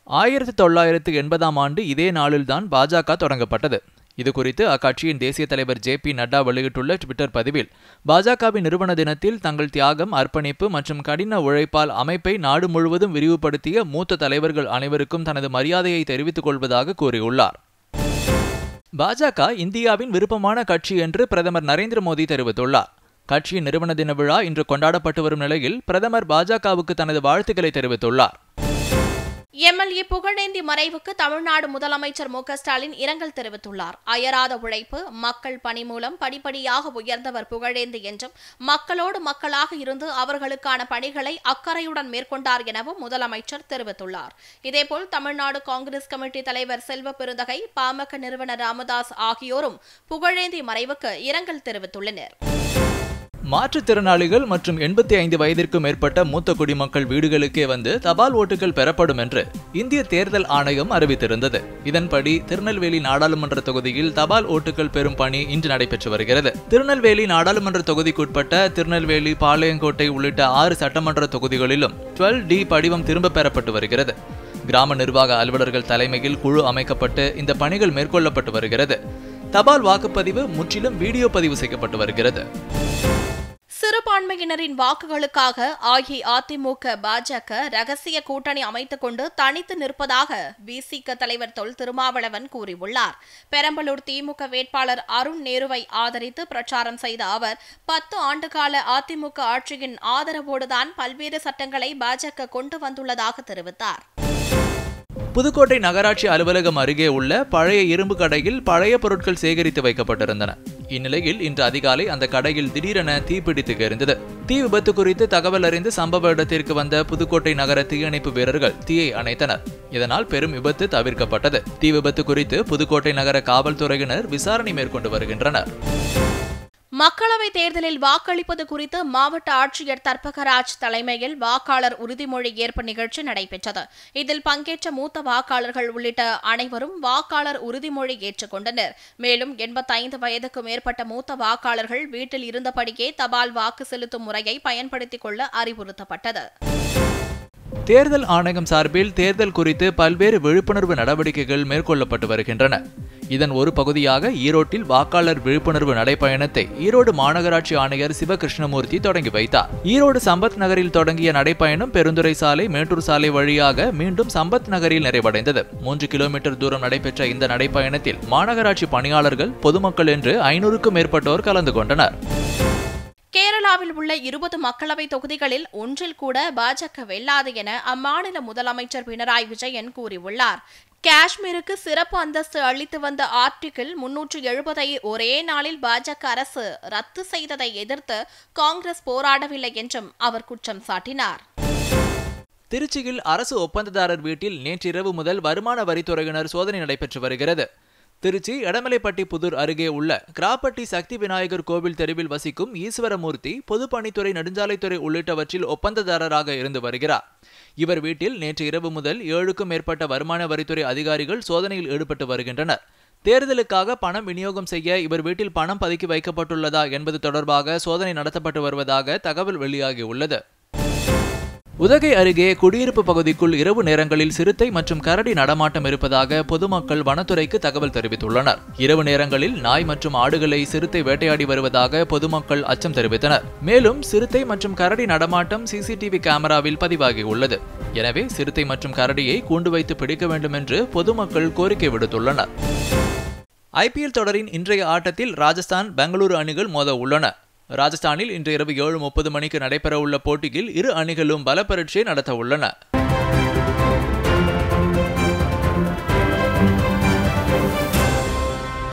ஆயிரத்தி தொள்ளாயிரத்து எண்பதாம் ஆண்டு இதே நாளில்தான் பாஜக தொடங்கப்பட்டது இதுகுறித்து அக்கட்சியின் தேசிய தலைவர் ஜே பி நட்டா வெளியிட்டுள்ள ட்விட்டர் பதிவில் பாஜகவின் நிறுவன தினத்தில் தங்கள் தியாகம் அர்ப்பணிப்பு மற்றும் கடின உழைப்பால் அமைப்பை நாடு முழுவதும் விரிவுபடுத்திய மூத்த தலைவர்கள் அனைவருக்கும் தனது மரியாதையை தெரிவித்துக் கொள்வதாக கூறியுள்ளார் பாஜக இந்தியாவின் விருப்பமான கட்சி என்று பிரதமர் நரேந்திர மோடி தெரிவித்துள்ளார் கட்சியின் நிறுவன தின விழா இன்று கொண்டாடப்பட்டு வரும் நிலையில் பிரதமர் பாஜகவுக்கு தனது வாழ்த்துக்களை தெரிவித்துள்ளார் எம்எல்ஏ புகழேந்தி மறைவுக்கு தமிழ்நாடு முதலமைச்சர் மு க ஸ்டாலின் இரங்கல் தெரிவித்துள்ளார் அயராத உழைப்பு மக்கள் பணி மூலம் படிப்படியாக உயர்ந்தவர் புகழேந்தி என்றும் மக்களோடு மக்களாக இருந்து அவர்களுக்கான பணிகளை அக்கறையுடன் மேற்கொண்டார் எனவும் முதலமைச்சர் தெரிவித்துள்ளார் இதேபோல் தமிழ்நாடு காங்கிரஸ் கமிட்டி தலைவர் செல்வ பெருந்தகை பாமக நிறுவனர் ராமதாஸ் ஆகியோரும் புகழேந்தி மறைவுக்கு இரங்கல் தெரிவித்துள்ளனர் மாற்றுத்திறனாளிகள் மற்றும் எண்பத்தி ஐந்து வயதிற்கும் மேற்பட்ட மூத்த குடிமக்கள் வீடுகளுக்கே வந்து தபால் ஓட்டுகள் பெறப்படும் என்று இந்திய தேர்தல் ஆணையம் அறிவித்திருந்தது இதன்படி திருநெல்வேலி நாடாளுமன்ற தொகுதியில் தபால் ஓட்டுகள் பெறும் பணி இன்று நடைபெற்று வருகிறது திருநெல்வேலி நாடாளுமன்ற தொகுதிக்குட்பட்ட திருநெல்வேலி பாளையங்கோட்டை உள்ளிட்ட ஆறு சட்டமன்ற தொகுதிகளிலும் டுவெல் டி படிவம் திரும்ப பெறப்பட்டு வருகிறது கிராம நிர்வாக அலுவலர்கள் தலைமையில் குழு அமைக்கப்பட்டு இந்த பணிகள் மேற்கொள்ளப்பட்டு வருகிறது தபால் வாக்குப்பதிவு முற்றிலும் வீடியோ பதிவு செய்யப்பட்டு வருகிறது சிறுபான்மையினரின் வாக்குகளுக்காக அஇஅதிமுக பாஜக ரகசிய கூட்டணி அமைத்துக் கொண்டு தனித்து நிற்பதாக விசிக தலைவர் தொல் திருமாவளவன் கூறியுள்ளார் பெரம்பலூர் திமுக வேட்பாளர் அருண் நேருவை ஆதரித்து பிரச்சாரம் செய்த அவர் பத்து ஆண்டுகால அதிமுக ஆட்சியின் ஆதரவோடுதான் பல்வேறு சட்டங்களை பாஜக கொண்டு வந்துள்ளதாக தெரிவித்தார் புதுக்கோட்டை நகராட்சி அலுவலகம் அருகே உள்ள பழைய இரும்பு கடையில் பழைய பொருட்கள் சேகரித்து வைக்கப்பட்டிருந்தன இந்நிலையில் இன்று அதிகாலை அந்த கடையில் திடீரென தீப்பிடித்து எரிந்தது தீ விபத்து குறித்து தகவல் அறிந்து சம்பவ இடத்திற்கு வந்த புதுக்கோட்டை நகர தீயணைப்பு வீரர்கள் தீயை அணைத்தனர் இதனால் பெரும் விபத்து தவிர்க்கப்பட்டது தீ விபத்து குறித்து புதுக்கோட்டை நகர காவல்துறையினர் விசாரணை மேற்கொண்டு வருகின்றனர் மக்களவைத் தேர்தலில் வாக்களிப்பது குறித்து மாவட்ட ஆட்சியர் தர்பகராஜ் தலைமையில் வாக்காளர் உறுதிமொழி ஏற்பு நிகழ்ச்சி நடைபெற்றது இதில் பங்கேற்ற மூத்த வாக்காளர்கள் உள்ளிட்ட அனைவரும் வாக்காளர் உறுதிமொழி ஏற்றுக்கொண்டனர் மேலும் எண்பத்தைந்து வயதுக்கு மேற்பட்ட மூத்த வாக்காளர்கள் வீட்டில் இருந்தபடியே தபால் வாக்கு செலுத்தும் முறையை பயன்படுத்திக் கொள்ள அறிவுறுத்தப்பட்டது தேர்தல் ஆணையம் சார்பில் தேர்தல் குறித்து பல்வேறு விழிப்புணர்வு நடவடிக்கைகள் மேற்கொள்ளப்பட்டு வருகின்றன இதன் ஒரு பகுதியாக ஈரோட்டில் வாக்காளர் விழிப்புணர்வு நடைப்பயணத்தை ஈரோடு மாநகராட்சி ஆணையர் சிவகிருஷ்ணமூர்த்தி தொடங்கி வைத்தார் ஈரோடு சம்பத் நகரில் தொடங்கிய நடைப்பயணம் பெருந்துறை சாலை மேட்டூர் சாலை வழியாக மீண்டும் சம்பத் நகரில் நிறைவடைந்தது மூன்று கிலோமீட்டர் தூரம் நடைபெற்ற இந்த நடைப்பயணத்தில் மாநகராட்சி பணியாளர்கள் பொதுமக்கள் என்று ஐநூறுக்கும் மேற்பட்டோர் கலந்து கொண்டனர் கேரளாவில் உள்ள இருபது மக்களவை தொகுதிகளில் ஒன்றில் கூட பாஜக வெல்லாது என அம்மாநில முதலமைச்சர் பினராயி விஜயன் கூறியுள்ளார் காஷ்மீருக்கு சிறப்பு அந்தஸ்து அளித்து வந்த ஆர்டிகிள் முன்னூற்று எழுபதை ஒரே நாளில் பாஜக அரசு ரத்து செய்ததை எதிர்த்து காங்கிரஸ் போராடவில்லை என்றும் அவர் குற்றம் சாட்டினார் திருச்சியில் அரசு ஒப்பந்ததாரர் வீட்டில் நேற்றிரவு முதல் வருமான வரித்துறையினர் சோதனை நடைபெற்று வருகிறது திருச்சி எடமலைப்பட்டி புதூர் அருகே உள்ள கிராப்பட்டி சக்தி விநாயகர் கோவில் தெருவில் வசிக்கும் ஈஸ்வரமூர்த்தி பொதுப்பணித்துறை நெடுஞ்சாலைத்துறை உள்ளிட்டவற்றில் ஒப்பந்ததாரராக இருந்து வருகிறார் இவர் வீட்டில் நேற்று இரவு முதல் ஏழுக்கும் மேற்பட்ட வருமான வரித்துறை அதிகாரிகள் சோதனையில் ஈடுபட்டு வருகின்றனர் தேர்தலுக்காக பணம் விநியோகம் செய்ய இவர் வீட்டில் பணம் பதுக்கி வைக்கப்பட்டுள்ளதா என்பது தொடர்பாக சோதனை நடத்தப்பட்டு வருவதாக தகவல் வெளியாகியுள்ளது உதகை அருகே குடியிருப்பு பகுதிக்குள் இரவு நேரங்களில் சிறுத்தை மற்றும் கரடி நடமாட்டம் இருப்பதாக பொதுமக்கள் வனத்துறைக்கு தகவல் தெரிவித்துள்ளனர் இரவு நேரங்களில் நாய் மற்றும் ஆடுகளை சிறுத்தை வேட்டையாடி வருவதாக பொதுமக்கள் அச்சம் தெரிவித்தனர் மேலும் சிறுத்தை மற்றும் கரடி நடமாட்டம் சிசிடிவி கேமராவில் பதிவாகியுள்ளது எனவே சிறுத்தை மற்றும் கரடியை கூண்டு வைத்து பிடிக்க வேண்டும் என்று பொதுமக்கள் கோரிக்கை விடுத்துள்ளனர் ஐபிஎல் தொடரின் இன்றைய ஆட்டத்தில் ராஜஸ்தான் பெங்களூரு அணிகள் மோத உள்ளன ராஜஸ்தானில் இன்று இரவு ஏழு முப்பது மணிக்கு நடைபெறவுள்ள போட்டியில் இரு அணிகளும் பலப்பரீட்சை நடத்த உள்ளன